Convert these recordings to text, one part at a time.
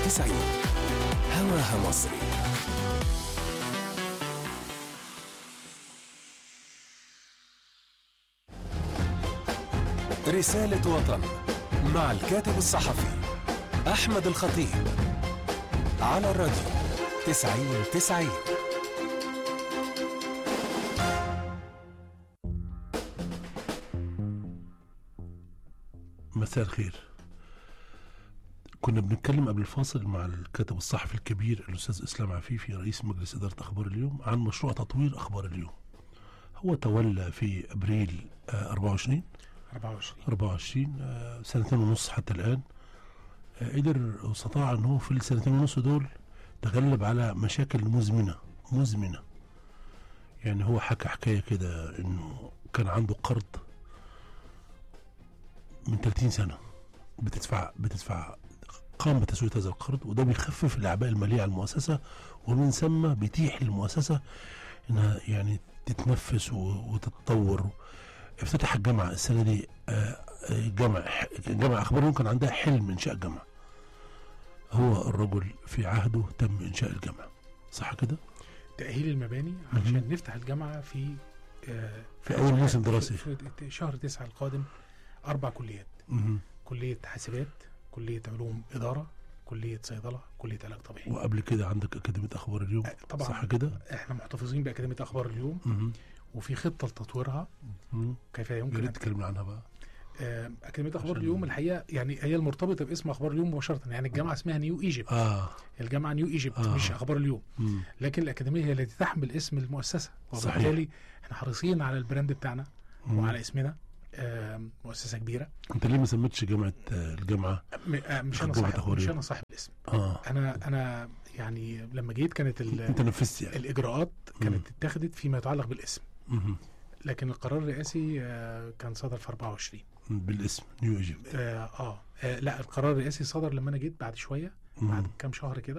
90 هواها مصري رسالة وطن مع الكاتب الصحفي أحمد الخطيب على الراديو 90 90 مساء الخير كنا بنتكلم قبل الفاصل مع الكاتب الصحفي الكبير الأستاذ إسلام عفيفي رئيس مجلس إدارة أخبار اليوم عن مشروع تطوير أخبار اليوم هو تولى في أبريل آه، 24 24 24 آه، سنتين ونص حتى الآن آه، قدر واستطاع أن هو في السنتين ونص دول تغلب على مشاكل مزمنة مزمنة يعني هو حكى حكاية كده إنه كان عنده قرض من 30 سنة بتدفع بتدفع قام بتسوية هذا القرض وده بيخفف الأعباء المالية على المؤسسة ومن ثم بيتيح للمؤسسة إنها يعني تتنفس و- وتتطور افتتح الجامعة السنة دي آه، آه، جامعة جامعة أخبار اليوم كان عندها حلم إنشاء جامعة هو الرجل في عهده تم إنشاء الجامعة صح كده؟ تأهيل المباني عشان نفتح الجامعة في آه، في أول موسم دراسي. في في شهر تسعة القادم أربع كليات مهم. كلية حاسبات كلية علوم إدارة كلية صيدلة كلية علاج طبيعي وقبل كده عندك أكاديمية أخبار اليوم آه، طبعا صح كده؟ احنا محتفظين بأكاديمية أخبار اليوم مهم. وفي خطة لتطويرها مهم. كيف يا يمكن ريت أن تكلمنا عنها بقى آه، أكاديمية أخبار عشان- اليوم الحقيقة يعني هي المرتبطة باسم أخبار اليوم مباشرة يعني الجامعة اسمها نيو إيجيبت آه الجامعة نيو إيجيبت آه. مش أخبار اليوم مم. لكن الأكاديمية هي التي تحمل اسم المؤسسة صحيح. وبالتالي احنا حريصين على البراند بتاعنا مم. وعلى اسمنا آم، مؤسسة كبيرة انت ليه ما سميتش جامعه آه، الجامعه م- آه، مش انا جامعة صاحب أخبار مش اليوم. انا صاحب الاسم اه انا انا يعني لما جيت كانت ال- انت نفذت يعني الاجراءات كانت اتخذت فيما يتعلق بالاسم مهم. لكن القرار الرئاسي آه، كان صدر في 24 بالاسم نيو ايجيبت آه, اه آه، لا القرار الرئاسي صدر لما انا جيت بعد شويه بعد كام شهر كده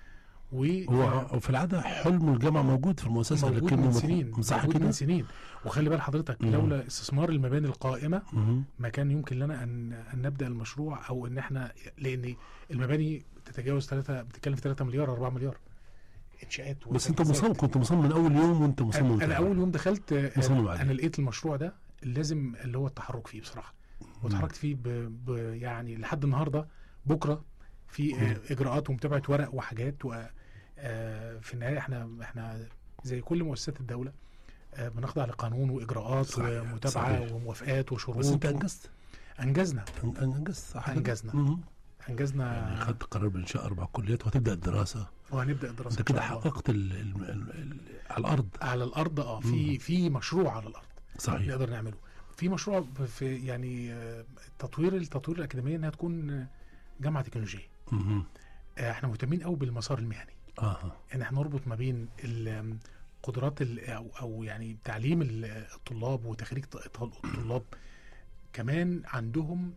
و هو آه، هو في العاده حلم الجامعه موجود في المؤسسه موجود لكنه من مت- سنين صح موجود كده؟ من سنين وخلي بال حضرتك مم. لولا استثمار المباني القائمه مهم. ما كان يمكن لنا ان ان نبدا المشروع او ان احنا لان المباني تتجاوز 3 بتتكلم في 3 مليار 4 مليار انشاءات بس انت وتجهيزات. مصمم كنت مصمم من اول يوم وانت مصمم انا, أنا تعمل. اول يوم دخلت آه، مصمم عليه. انا لقيت المشروع ده لازم اللي هو التحرك فيه بصراحه واتحركت فيه ب... ب... يعني لحد النهارده بكره في آه، اجراءات ومتابعه ورق وحاجات و آه، في النهايه احنا احنا زي كل مؤسسات الدوله آه، بنخضع لقانون واجراءات صحيح، ومتابعه صحيح. وموافقات وشروط بس انت و- انجزت انجزنا أن- انجزت صح كده؟ أنجزنا. مهم. انجزنا يعني خدت قرار بانشاء اربع كليات وهتبدا الدراسه وهنبدا الدراسه انت إن كده شاء الله. حققت ال ال ال ال على الارض على الارض اه في في مشروع على الارض صحيح نقدر نعمله في مشروع في يعني آه، تطوير التطوير الاكاديميه انها تكون آه، جامعه تكنولوجيه مهم. آه، احنا مهتمين قوي بالمسار المهني اه ان احنا نربط ما بين ال- قدرات ال- او او يعني تعليم ال- الطلاب وتخريج ط- ط- الطلاب كمان عندهم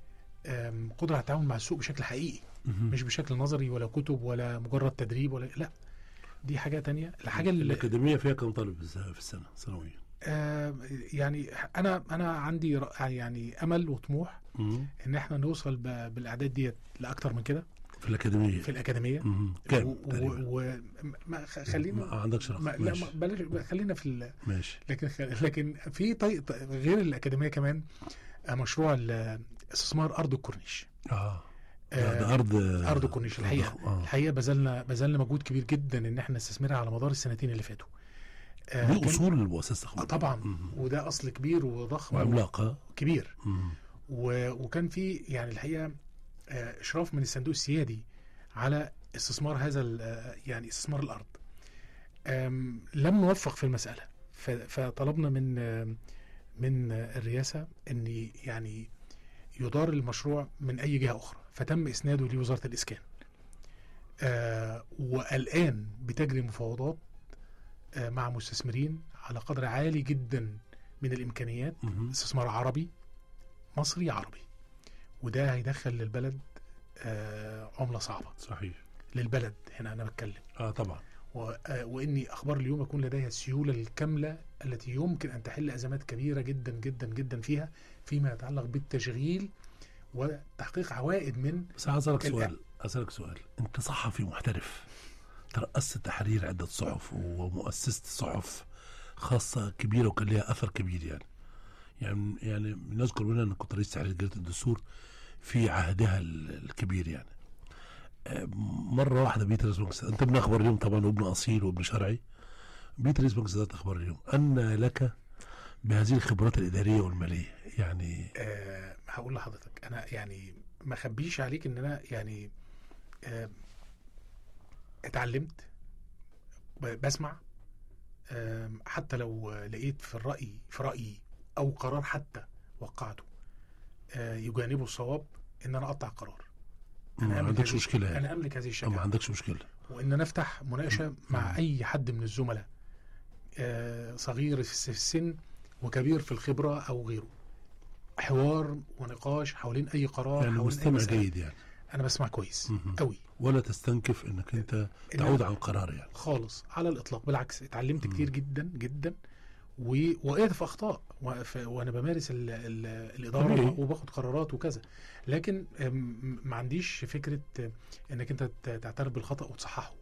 آم، قدره على التعامل مع السوق بشكل حقيقي مهم. مش بشكل نظري ولا كتب ولا مجرد تدريب ولا لا دي حاجه تانية الحاجه اللي الاكاديميه فيها كم طالب في السنه سنويا آه يعني انا انا عندي رأ- يعني امل وطموح مهم. ان احنا نوصل ب- بالاعداد ديت لاكتر من كده في الاكاديميه في الاكاديميه مهم. كام و- تقريبا؟ و- و- ما خ- خلينا ما عندكش رقم ما لا ماشي ما- بلاش خلينا في ال- ماشي لكن خ- لكن في طي... ط- غير الاكاديميه كمان آه، مشروع ال- استثمار ارض الكورنيش اه آه، ده ده ارض ارض الكورنيش الحقيقه آه. الحقيقه بذلنا بذلنا مجهود كبير جدا ان احنا نستثمرها على مدار السنتين اللي فاتوا آه، دي كان- اصول المؤسسه آه، الخبريه طبعا مهم. وده اصل كبير وضخم وعملاقه كبير مهم. و... وكان في يعني الحقيقه آه، اشراف من الصندوق السيادي على استثمار هذا ال- آه، يعني استثمار الارض آم، لم نوفق في المساله ف... فطلبنا من آم، من آه، الرئاسه ان يعني يدار المشروع من اي جهه اخرى فتم اسناده لوزاره الاسكان آه، والان بتجري مفاوضات آه، مع مستثمرين على قدر عالي جدا من الامكانيات مهم. استثمار عربي مصري عربي وده هيدخل للبلد آه، عملة صعبة صحيح للبلد هنا أنا بتكلم اه طبعا و- آه، وإني أخبار اليوم يكون لديها السيولة الكاملة التي يمكن أن تحل أزمات كبيرة جدا جدا جدا فيها فيما يتعلق بالتشغيل وتحقيق عوائد من بس عايز اسالك ال- سؤال اسالك سؤال انت صحفي محترف ترأست تحرير عده صحف ومؤسست صحف خاصه كبيره وكان لها اثر كبير يعني يعني يعني نذكر منها انك كنت رئيس تحرير جريده الدستور في عهدها ال- الكبير يعني آه، مره واحده بيت رئيس بنك السادات انت ابن اخبار اليوم طبعا وابن اصيل وابن شرعي بيت رئيس بنك السادات اخبار اليوم ان لك بهذه الخبرات الاداريه والماليه يعني أه هقول لحضرتك انا يعني ما اخبيش عليك ان انا يعني أه اتعلمت ب- بسمع آم، حتى لو لقيت في الرأي في رأيي أو قرار حتى وقعته آه، يجانبه الصواب إن أنا أقطع قرار ما أملك عندكش هذه- مشكله يعني أنا أملك هذه ما الشجاعة عندكش مشكله وإن أنا أفتح مناقشة مع أي حد من الزملاء آه، صغير في الس- في السن وكبير في الخبرة أو غيره حوار ونقاش حوالين أي قرار يعني حوالين أي مستمع مسألة. جيد يعني أنا بسمع كويس مهم. قوي ولا تستنكف انك انت إن تعود أنا- عن قرار يعني خالص على الاطلاق بالعكس اتعلمت مم. كتير جدا جدا و- وقعت في اخطاء وف- وانا بمارس ال ال الاداره طبيعي. وباخد قرارات وكذا لكن أم، ما عنديش فكره أه، انك انت ت- تعترف بالخطا وتصححه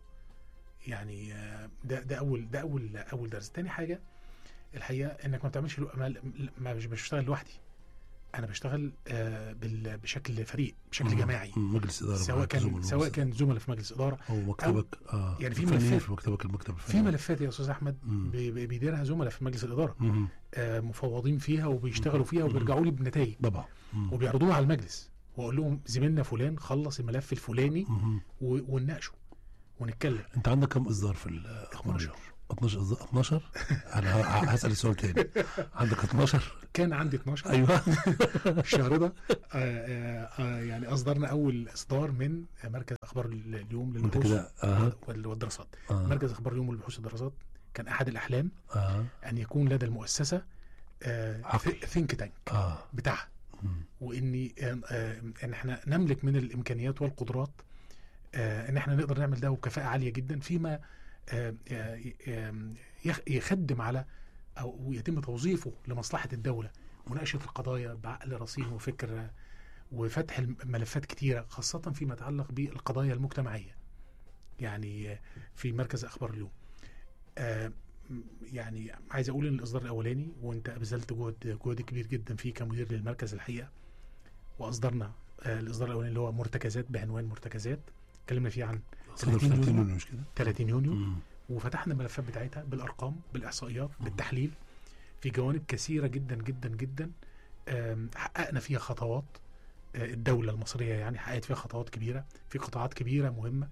يعني أه، ده ده اول ده اول اول درس تاني حاجه الحقيقه انك ما بتعملش لو- ما ما- مش بشتغل لوحدي انا بشتغل أه، بال- بشكل فريق بشكل مم. جماعي مم. مجلس اداره سواء معاك، زملاء كان سواء مثلاً. كان زملاء في مجلس اداره او مكتبك اه يعني في الفنيين ملفات- في مكتبك المكتب في الفني ملفات يا استاذ احمد مم. بي- بي- بيديرها زملاء في مجلس الاداره مم. آه، مفوضين فيها وبيشتغلوا فيها مم. وبيرجعوا لي بنتائج طبعا مم. وبيعرضوها على المجلس واقول لهم زميلنا فلان خلص الملف الفلاني مم. و- ونناقشه ونتكلم انت عندك كم اصدار في الاخبار 12. اليوم 12 إصدار- 12 انا ه- هسال السؤال تاني عندك 12 كان عندي 12 ايوه الشهر ده آه، آه، آه، يعني اصدرنا اول اصدار من مركز اخبار اليوم انت للبحوث كده اه وال- والدراسات اه مركز اخبار اليوم والبحوث والدراسات كان احد الاحلام اه ان يكون لدى المؤسسه عقل. ثينك تانك اه بتاعها مم. واني آه، آه، ان احنا نملك من الامكانيات والقدرات آه، ان احنا نقدر نعمل ده وبكفاءه عاليه جدا فيما آه، آه، آه، يخ- يخدم على او يتم توظيفه لمصلحه الدوله مناقشه القضايا بعقل رصين وفكر آه، وفتح الملفات كتيره خاصه فيما يتعلق بالقضايا المجتمعيه يعني آه، في مركز اخبار اليوم آه، م- يعني عايز اقول ان الاصدار الاولاني وانت بذلت جهد جهد كبير جدا فيه كمدير للمركز الحقيقه واصدرنا آه، الاصدار الاولاني اللي هو مرتكزات بعنوان مرتكزات اتكلمنا فيه عن صدر في 30 30 يونيو. يونيو مش كده 30 يونيو مم. وفتحنا الملفات بتاعتها بالارقام بالاحصائيات بالتحليل في جوانب كثيره جدا جدا جدا آم، حققنا فيها خطوات آه، الدوله المصريه يعني حققت فيها خطوات كبيره في قطاعات كبيره مهمه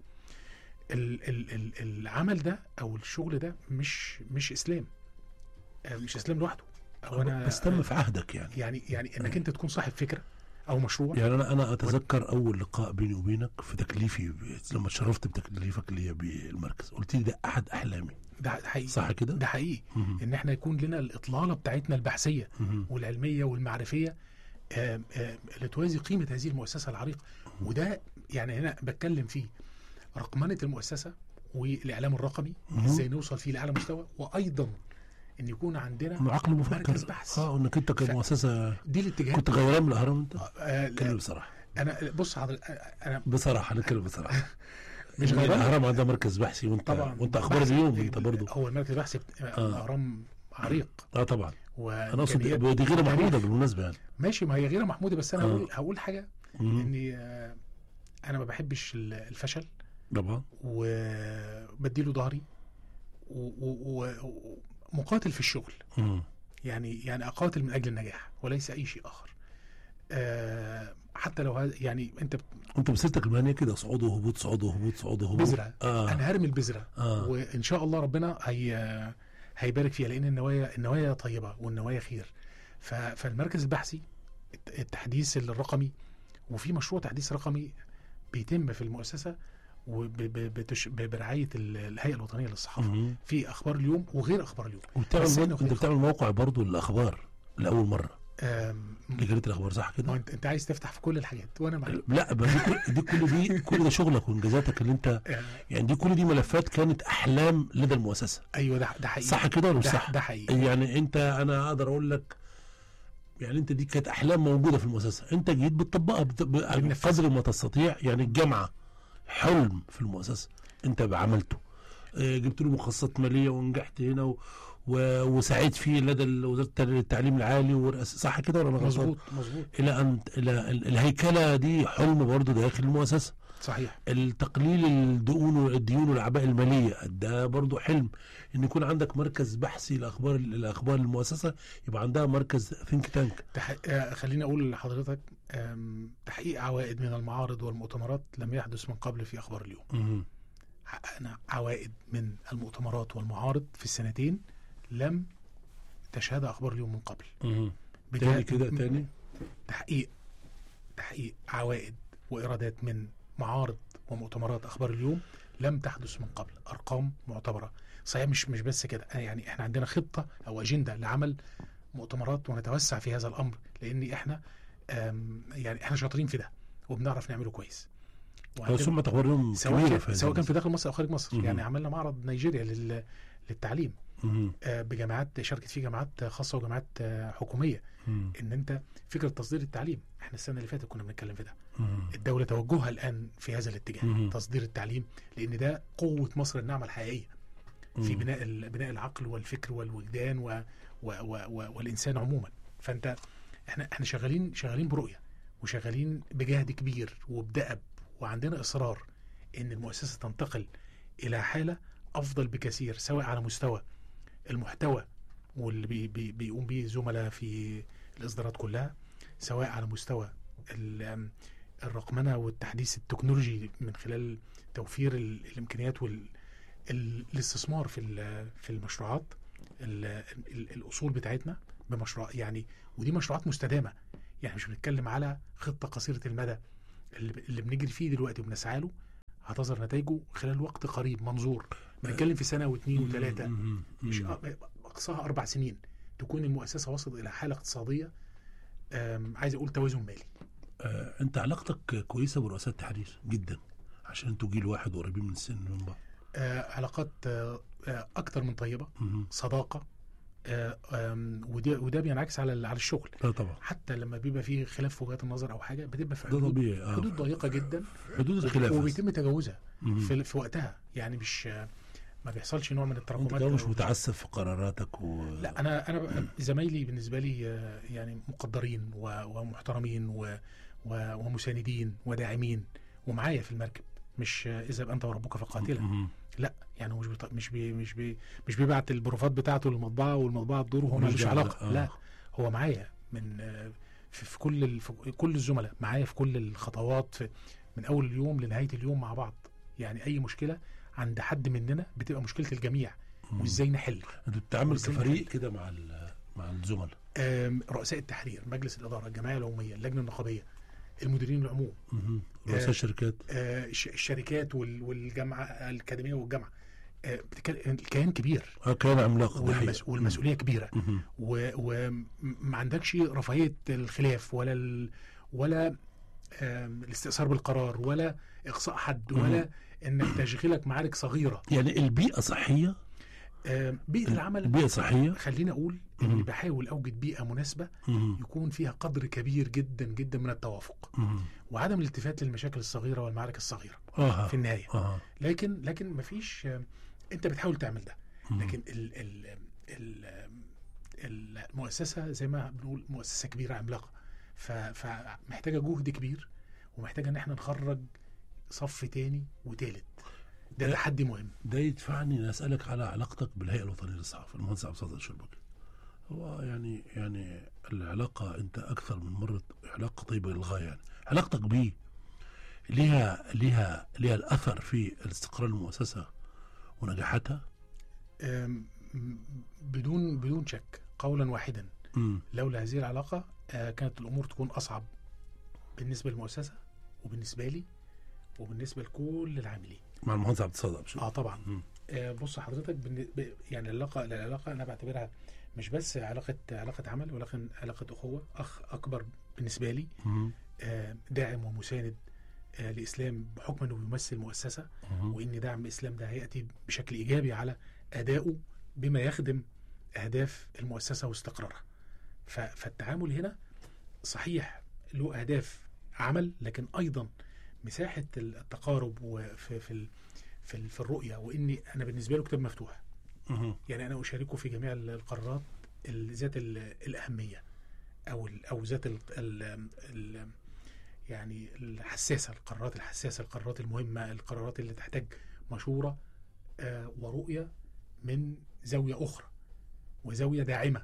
ال ال ال العمل ده او الشغل ده مش مش اسلام آه، مش اسلام لوحده او انا بس تم في عهدك يعني يعني يعني انك انت تكون صاحب فكره او مشروع يعني انا انا اتذكر اول لقاء بيني وبينك في تكليفي ب- لما اتشرفت بتكليفك اللي هي بالمركز قلت لي ده احد احلامي ده ده حقيقي صح كده؟ ده حقيقي مم. ان احنا يكون لنا الاطلاله بتاعتنا البحثيه مم. والعلميه والمعرفيه آم، آم، اللي توازي قيمه هذه المؤسسه العريقه وده يعني هنا بتكلم فيه رقمنه المؤسسه والاعلام الرقمي مم. ازاي نوصل فيه لاعلى مستوى وايضا ان يكون عندنا عقل مفكر مركز بحث. اه انك انت ف- كمؤسسه دي الاتجاهات كنت غيران من الاهرام انت؟ آه، كلمه لا، بصراحه انا بص حضرتك انا بصراحه نتكلم بصراحه مش إن غيران. الاهرام عندها مركز بحثي وانت طبعا وانت اخبار بحث- اليوم انت برضه هو المركز البحثي بت- الاهرام عريق اه طبعا انا اقصد وإمكانيات دي غير تاريخ. محموده بالمناسبه يعني ماشي ما هي غير محموده بس انا آه. هقول هقول حاجه مم. اني آه، انا ما بحبش ال- الفشل طبعا وبديله ظهري ومقاتل في الشغل مم. يعني يعني اقاتل من اجل النجاح وليس اي شيء اخر آه، حتى لو هذا يعني انت بت- انت مسيرتك المهنيه كده صعود وهبوط صعود وهبوط صعود وهبوط بذره اه انا هرمي البذره اه وان شاء الله ربنا هي هيبارك فيها لان النوايا النوايا طيبه والنوايا خير ف- فالمركز البحثي الت- التحديث الرقمي وفي مشروع تحديث رقمي بيتم في المؤسسه وب- ب- بتش- ب- برعايه ال- الهيئه الوطنيه للصحافه مم. في اخبار اليوم وغير اخبار اليوم وبتعمل بس مو... إنه انت في- بتعمل موقع برضه للاخبار لاول مره آم، لجريده الاخبار صح ما كده؟ انت انت عايز تفتح في كل الحاجات وانا معاك لا بس دي كل دي كل دي كل ده شغلك وانجازاتك اللي انت آه، يعني دي كل دي ملفات كانت احلام لدى المؤسسه ايوه ده ده حقيقي صح كده ولا مش ده, صح؟ ده حقيقي يعني انت انا اقدر اقول لك يعني انت دي كانت احلام موجوده في المؤسسه انت جيت بتطبقها بت... ب... بننفذها. قدر ما تستطيع يعني الجامعه حلم في المؤسسه انت عملته آه، جبت له مخصصات ماليه ونجحت هنا و... و... وسعيت فيه لدى ال- وزاره التعليم العالي ورئاسة صح كده ولا انا غلطان؟ مظبوط مظبوط الى ان الى ال- الهيكله دي حلم برضه داخل المؤسسه صحيح التقليل الديون الديون والاعباء الماليه ده برضه حلم ان يكون عندك مركز بحثي لاخبار الاخبار المؤسسه يبقى عندها مركز ثينك تانك تح... آه، خليني اقول لحضرتك آم، تحقيق عوائد من المعارض والمؤتمرات لم يحدث من قبل في اخبار اليوم حققنا عوائد من المؤتمرات والمعارض في السنتين لم تشهدها اخبار اليوم من قبل تاني كده تاني تحقيق تحقيق عوائد وايرادات من معارض ومؤتمرات اخبار اليوم لم تحدث من قبل ارقام معتبره صحيح مش مش بس كده يعني احنا عندنا خطه او اجنده لعمل مؤتمرات ونتوسع في هذا الامر لان احنا آم، يعني احنا شاطرين في ده وبنعرف نعمله كويس هو وعندنا- سمعة اخبار اليوم سواء كبيره كان في هذا سواء كان في المجال. داخل مصر او خارج مصر مهم. يعني عملنا معرض نيجيريا لل للتعليم مهم. آه، بجامعات شاركت فيه جامعات خاصه وجامعات آه، حكوميه مهم. ان انت فكره تصدير التعليم احنا السنه اللي فاتت كنا بنتكلم في ده مهم. الدوله توجهها الان في هذا الاتجاه مهم. تصدير التعليم لان ده قوه مصر الناعمه الحقيقيه في مم. بناء ال- بناء العقل والفكر والوجدان و و و و والانسان عموما فانت احنا احنا شغالين شغالين برؤيه وشغالين بجهد كبير وبدأب وعندنا اصرار ان المؤسسه تنتقل الى حاله افضل بكثير سواء على مستوى المحتوى واللي بي بي بيقوم به الزملاء في الاصدارات كلها سواء على مستوى ال- الرقمنه والتحديث التكنولوجي من خلال توفير ال- الامكانيات وال ال- الاستثمار في ال- في المشروعات ال- ال- الاصول بتاعتنا بمشروع يعني ودي مشروعات مستدامه يعني مش بنتكلم على خطه قصيره المدى اللي, ب- اللي بنجري فيه دلوقتي وبنسعى له هتظهر نتائجه خلال وقت قريب منظور بنتكلم في سنه واثنين وثلاثه مهم. مش مم. أ- اقصاها اربع سنين تكون المؤسسه وصلت الى حاله اقتصاديه أم، عايز اقول توازن مالي آه، انت علاقتك كويسه برؤساء التحرير جدا عشان انتوا جيل واحد وقريبين من السن من بعض آه، علاقات آه، آه، اكتر من طيبه مهم. صداقه آه، آم، وده وده بينعكس على ال- على الشغل لا طبعا حتى لما بيبقى فيه خلاف في وجهات النظر او حاجه بتبقى في ده حدود طبيعي اه حدود ضيقه جدا حدود الخلاف بس. وبيتم تجاوزها مهم. في, في وقتها يعني مش ما بيحصلش نوع من انت التراكمات كمان مش أو- متعسف في قراراتك و... لا انا انا ب- زمايلي بالنسبه لي آه، يعني مقدرين و- ومحترمين و- و- ومساندين وداعمين ومعايا في المركب مش آه، اذهب انت وربك فقاتلا مهم. لا يعني هو مش بيط... مش بي... مش بي... مش بيبعت البروفات بتاعته للمطبعه والمطبعه تدور وهو ملوش ملوش دعوة، علاقه آه. لا هو معايا من آه، في, في كل ال... في كل الزملاء معايا في كل الخطوات في... من اول اليوم لنهايه اليوم مع بعض يعني اي مشكله عند حد مننا بتبقى مشكله الجميع مم. وازاي نحل انت بتتعامل وإزاي كفريق نحل. كده مع ال- مع الزملاء آم، رؤساء التحرير مجلس الاداره الجمعيه العموميه اللجنه النقابيه المديرين العموم مهم. رؤساء آه، الشركات آه، الش- الشركات وال- والجامعه الاكاديميه والجامعه آه، بتتكلم الكيان كبير اه كان عملاق ده والمس... حقيقي. والمسؤوليه كبيره مهم. وما عندكش رفاهيه الخلاف ولا ال... ولا آم، الاستئثار بالقرار ولا اقصاء حد ولا انك تشغلك معارك صغيره يعني البيئه صحيه آم، بيئه العمل البيئه صحيه خليني اقول مم. اني بحاول اوجد بيئه مناسبه مهم. يكون فيها قدر كبير جدا جدا من التوافق مهم. وعدم الالتفات للمشاكل الصغيره والمعارك الصغيره اه في النهايه اه لكن لكن مفيش آم، انت بتحاول تعمل ده مهم. لكن ال ال ال المؤسسه زي ما بنقول مؤسسه كبيره عملاقه ف- فمحتاجه جهد كبير ومحتاجه ان احنا نخرج صف تاني وتالت ده ده- تحدي مهم ده يدفعني ان اسالك على علاقتك بالهيئه الوطنيه للصحافه المهندس عبد الصادق الشربكي هو يعني يعني العلاقه انت اكثر من مره علاقه طيبه للغايه يعني علاقتك بيه ليها ليها ليها الاثر في الاستقرار المؤسسه ونجاحاتها آم، م- بدون بدون شك قولا واحدا امم لولا هذه العلاقه آه، كانت الامور تكون اصعب بالنسبه للمؤسسه وبالنسبه لي وبالنسبه لكل العاملين مع المهندس عبد الصادق بشو. اه طبعا مم. آه، بص حضرتك بالن- ب- يعني العلاقه العلاقه انا بعتبرها مش بس علاقه علاقه عمل ولكن علاقه اخوه اخ اكبر بالنسبه لي مم. آه، داعم ومساند آه، لاسلام بحكم انه بيمثل مؤسسه مم. وان دعم الاسلام ده هياتي بشكل ايجابي على ادائه بما يخدم اهداف المؤسسه واستقرارها. ف- فالتعامل هنا صحيح له اهداف عمل لكن ايضا مساحه التقارب وفي في ال- في, ال- في الرؤيه واني انا بالنسبه له كتاب مفتوح مهم. يعني انا اشاركه في جميع ال- القرارات ال- ذات ال- الاهميه او ال- او ذات ال ال ال يعني الحساسه القرارات الحساسه القرارات المهمه القرارات اللي تحتاج مشوره آه، ورؤيه من زاويه اخرى وزاويه داعمه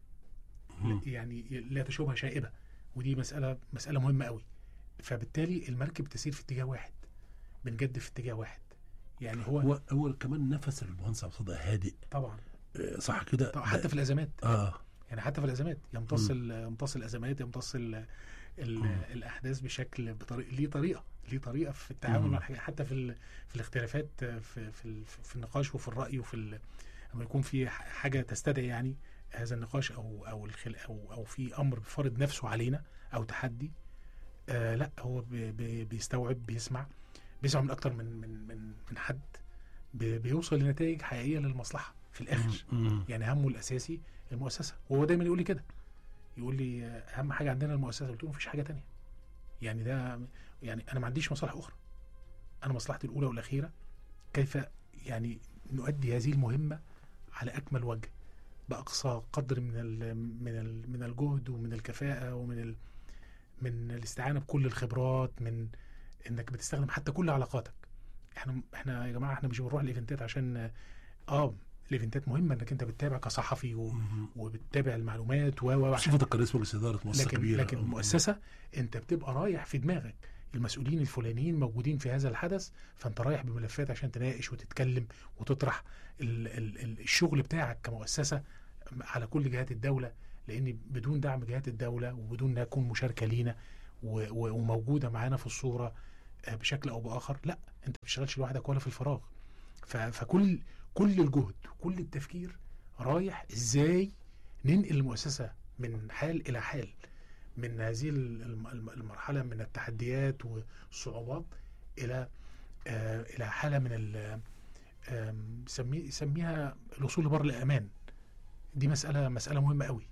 مهم. يعني لا تشوبها شائبه ودي مساله مساله مهمه قوي فبالتالي المركب تسير في اتجاه واحد بنجد في اتجاه واحد يعني هو هو هو كمان نفس المهندس عبد الصادق هادئ طبعا آه، صح كده طبعاً حتى في الازمات اه يعني حتى في الازمات يمتص ال- يمتص الازمات يمتص ال ال مم. الاحداث بشكل بطريقه ليه طريقه ليه طريقه في التعامل مم. مع الحاجة حتى في ال... في الاختلافات في في ال- في النقاش وفي الراي وفي ال... لما يكون في ح- حاجه تستدعي يعني هذا النقاش او او الخل... او او في امر بيفرض نفسه علينا او تحدي آه لا هو بي... بي... بيستوعب بيسمع بيسمع من اكتر من من من من حد بي... بيوصل لنتائج حقيقيه للمصلحه في الاخر مم. يعني همه الاساسي المؤسسه وهو دايما يقول لي كده يقول لي آه، اهم حاجه عندنا المؤسسه قلت له مفيش حاجه تانية يعني ده يعني انا ما عنديش مصالح اخرى انا مصلحتي الاولى والاخيره كيف يعني نؤدي هذه المهمه على اكمل وجه باقصى قدر من ال من ال من الجهد ومن الكفاءه ومن ال من الاستعانه بكل الخبرات من انك بتستخدم حتى كل علاقاتك احنا احنا يا جماعه احنا مش بنروح الايفنتات عشان اه الايفنتات مهمه انك انت بتتابع كصحفي و... مم. وبتتابع المعلومات و و عشان صفتك كرئيس مجلس اداره مؤسسه لكن كبيره لكن المؤسسه انت بتبقى رايح في دماغك المسؤولين الفلانيين موجودين في هذا الحدث فانت رايح بملفات عشان تناقش وتتكلم وتطرح ال ال ال الشغل بتاعك كمؤسسه على كل جهات الدوله لان بدون دعم جهات الدوله وبدون انها تكون مشاركه لينا و- و- وموجوده معانا في الصوره آه، بشكل او باخر لا انت ما بتشتغلش لوحدك ولا في الفراغ ف- فكل كل الجهد كل التفكير رايح ازاي ننقل المؤسسه من حال الى حال من هذه الم- الم- المرحله من التحديات والصعوبات الى آه، الى حاله من ال آم، سمي سميها الوصول لبر الامان دي مساله مساله مهمه قوي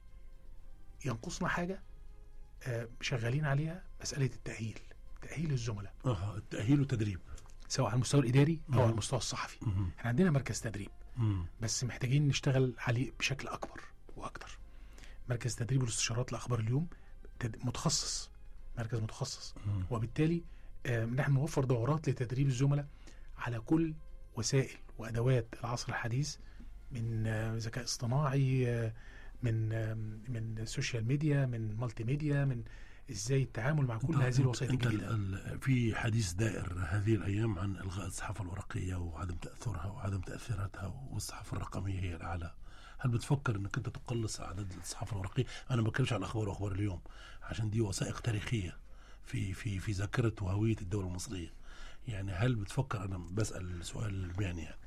ينقصنا حاجه آه، شغالين عليها مساله التاهيل تاهيل الزملاء اه التاهيل والتدريب سواء على المستوى الاداري او مم. على المستوى الصحفي مم. احنا عندنا مركز تدريب مم. بس محتاجين نشتغل عليه بشكل اكبر واكتر مركز تدريب والاستشارات لاخبار اليوم تد- متخصص مركز متخصص مم. وبالتالي آه، نحن نوفر دورات لتدريب الزملاء على كل وسائل وادوات العصر الحديث من آه، ذكاء اصطناعي آه، من آه، من السوشيال ميديا من مالتي ميديا من ازاي التعامل مع كل أنت- هذه أنت- الوسائل أنت الجديده ال- ال- في حديث دائر هذه الايام عن الغاء الصحافه الورقيه وعدم تاثرها وعدم تاثيراتها والصحافه الرقميه هي الاعلى هل بتفكر انك انت تقلص اعداد الصحافه الورقيه؟ انا ما بتكلمش عن الاخبار واخبار اليوم عشان دي وثائق تاريخيه في في في ذاكره وهويه الدوله المصريه. يعني هل بتفكر انا بسال سؤال مهني يعني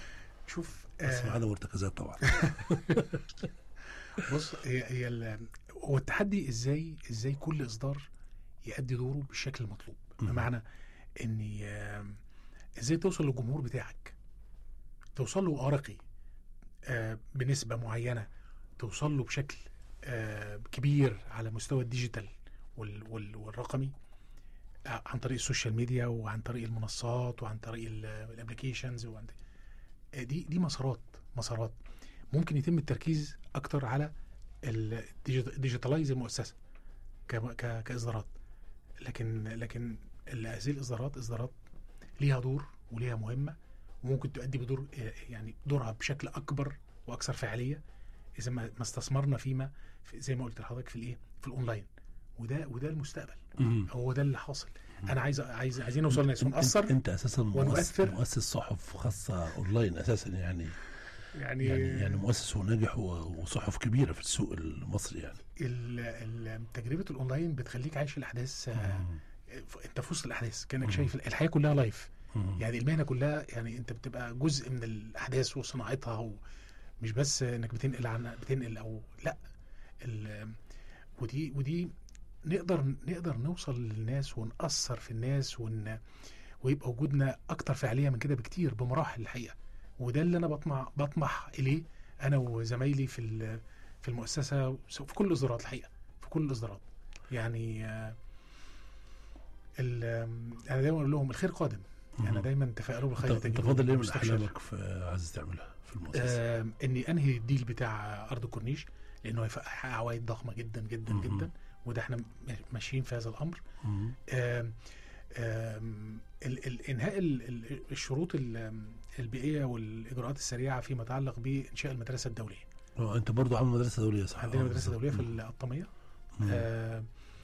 شوف بس آه، مع عدم ارتكازات طبعا. بص هي هي ال- هو التحدي ازاي ازاي كل اصدار يؤدي دوره بالشكل المطلوب مم. بمعنى اني آم، ازاي توصل للجمهور بتاعك توصل له آه رقي آه، بنسبة معينة توصل له بشكل آه، كبير على مستوى الديجيتال وال- وال- والرقمي آه، عن طريق السوشيال ميديا وعن طريق المنصات وعن طريق الابلكيشنز وعن آه، دي دي مسارات مسارات ممكن يتم التركيز اكتر على الديجيتالايز المؤسسه ك- ك- كاصدارات لكن لكن ال- هذه الاصدارات اصدارات ليها دور وليها مهمه وممكن تؤدي بدور آه، يعني دورها بشكل اكبر واكثر فعاليه اذا ما ما استثمرنا فيما في زي ما قلت لحضرتك في الايه في الاونلاين وده وده المستقبل مم. هو ده اللي حاصل انا عايز عايز عايزين نوصل للناس انت, ونأثر انت اساسا مؤسس, ونؤثر. مؤسس صحف خاصه اونلاين اساسا يعني يعني يعني يعني مؤسس وناجح و- وصحف كبيره في السوق المصري يعني. ال- ال- تجربه الاونلاين بتخليك عايش الاحداث آه، مم. ف- انت في وسط الاحداث كانك مم. شايف الحياه كلها لايف مم. يعني المهنه كلها يعني انت بتبقى جزء من الاحداث وصناعتها ومش بس انك بتنقل عن بتنقل او لا ال- ودي ودي نقدر نقدر نوصل للناس ونأثر في الناس ون ويبقى وجودنا اكتر فعاليه من كده بكتير بمراحل الحقيقه وده اللي انا بطمع بطمح اليه انا وزمايلي في ال- في المؤسسه في كل الاصدارات الحقيقه في كل الاصدارات يعني آه، ال- آم، انا دايما اقول لهم الخير قادم يعني مم. دايما تفائلوا بالخير انت انت تجدوه فاضل ايه من مستبشر. احلامك في عايز تعملها في المؤسسه؟ آم، اني انهي الديل بتاع ارض الكورنيش لانه هيحقق عوائد ضخمه جدا جدا مهم. جدا وده احنا م- ماشيين في هذا الامر مم. آم، آم، ال- ال- انهاء ال- ال- الشروط ال- البيئيه والاجراءات السريعه فيما يتعلق بانشاء المدرسه الدوليه اه انت برضو عامل مدرسه دوليه صح؟ عندنا آه، مدرسه دوليه في مم. القطاميه مم. آه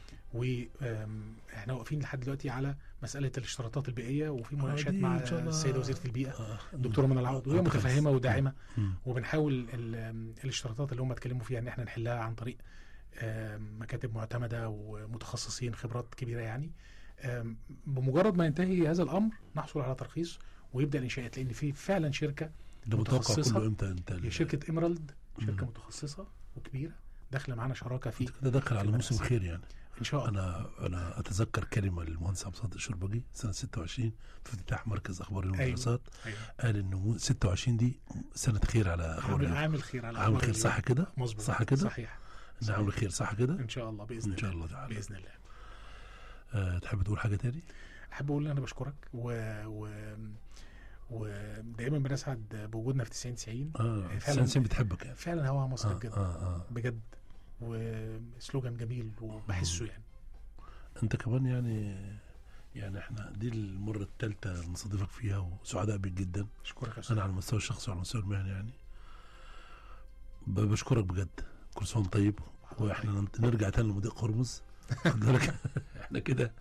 واحنا واقفين لحد دلوقتي على مساله الاشتراطات البيئيه وفي مناقشات دي مع إن شاء الله- السيده وزيره البيئه آه. الدكتوره منى العوض وهي أعتقد- متفهمه وداعمه مم. وبنحاول ال- الاشتراطات اللي هم اتكلموا فيها ان احنا نحلها عن طريق آم، مكاتب معتمده ومتخصصين خبرات كبيره يعني آم، بمجرد ما ينتهي هذا الامر نحصل على ترخيص ويبدا الانشاءات لان في فعلا شركه ده متوقع متخصصة. كله امتى انت هي شركه ايمرالد شركه مم. متخصصه وكبيره داخله معانا شراكه في انت كده داخل على موسم المدرسة. خير يعني ان شاء الله انا انا اتذكر كلمه للمهندس عبد الصادق الشربجي سنه 26 في افتتاح مركز اخبار اليوم أيوة. والدراسات أيوة. قال انه 26 دي سنه خير على اخبار عامل اليوم عامل خير على عامل أخبار خير اليوم. صح كده؟ مظبوط صح كده؟ صحيح إن عامل خير صح كده؟ ان شاء الله باذن ان شاء الله الله تعالى باذن الله أه تحب تقول حاجه تاني؟ احب اقول ان انا بشكرك و, و... ودائما بنسعد بوجودنا في 90 90 اه فعلا- سنسين بتحبك يعني فعلا هوا مصر آه, بجد آه, اه بجد وسلوجان جميل وبحسه يعني انت كمان يعني يعني احنا دي المره الثالثه نستضيفك فيها وسعداء بيك جدا اشكرك يا استاذ انا على المستوى الشخصي وعلى المستوى المهني يعني ب- بشكرك بجد كل سنه وأنت طيب واحنا ننت- نرجع تاني لمضيق قرمز خد بالك احنا كده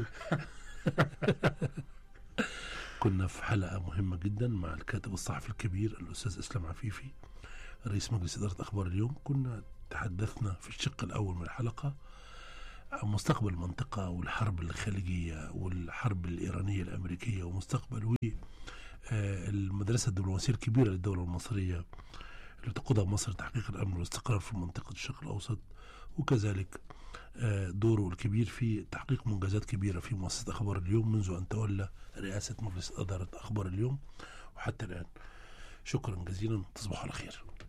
كنا في حلقه مهمه جدا مع الكاتب الصحفي الكبير الاستاذ اسلام عفيفي رئيس مجلس اداره اخبار اليوم كنا تحدثنا في الشق الاول من الحلقه عن مستقبل المنطقه والحرب الخليجيه والحرب الايرانيه الامريكيه ومستقبل و آه، المدرسة الدبلوماسية الكبيرة للدولة المصرية اللي تقودها مصر لتحقيق الأمن والاستقرار في منطقة الشرق الأوسط وكذلك آه، دوره الكبير في تحقيق منجزات كبيرة في مؤسسة أخبار اليوم منذ أن تولى رئاسة مجلس إدارة أخبار اليوم وحتى الآن شكرا جزيلا تصبحوا على خير